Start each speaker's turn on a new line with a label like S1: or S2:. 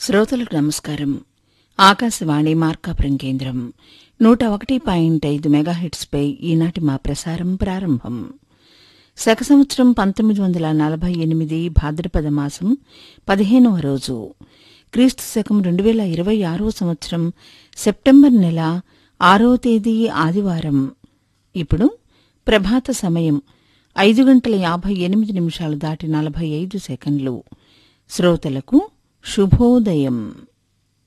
S1: శ్రోతలకు నమస్కారం ఆకాశవాణి మార్కాపురం కేంద్రం నూట ఒకటి పాయింట్ ఐదు మెగాహెట్స్పై ఈనాటి మా ప్రసారం ప్రారంభం శక సంవత్సరం పంతొమ్మిది వందల నలభై ఎనిమిది భాద్రపద మాసం పదిహేనవ రోజు క్రీస్తు శకం రెండు వేల ఇరవై ఆరో సంవత్సరం సెప్టెంబర్ నెల ఆరో తేదీ ఆదివారం ఇప్పుడు ప్రభాత సమయం ఐదు గంటల యాభై ఎనిమిది నిమిషాలు దాటి నలభై ఐదు సెకండ్లు శ్రోతలకు శుభోదయం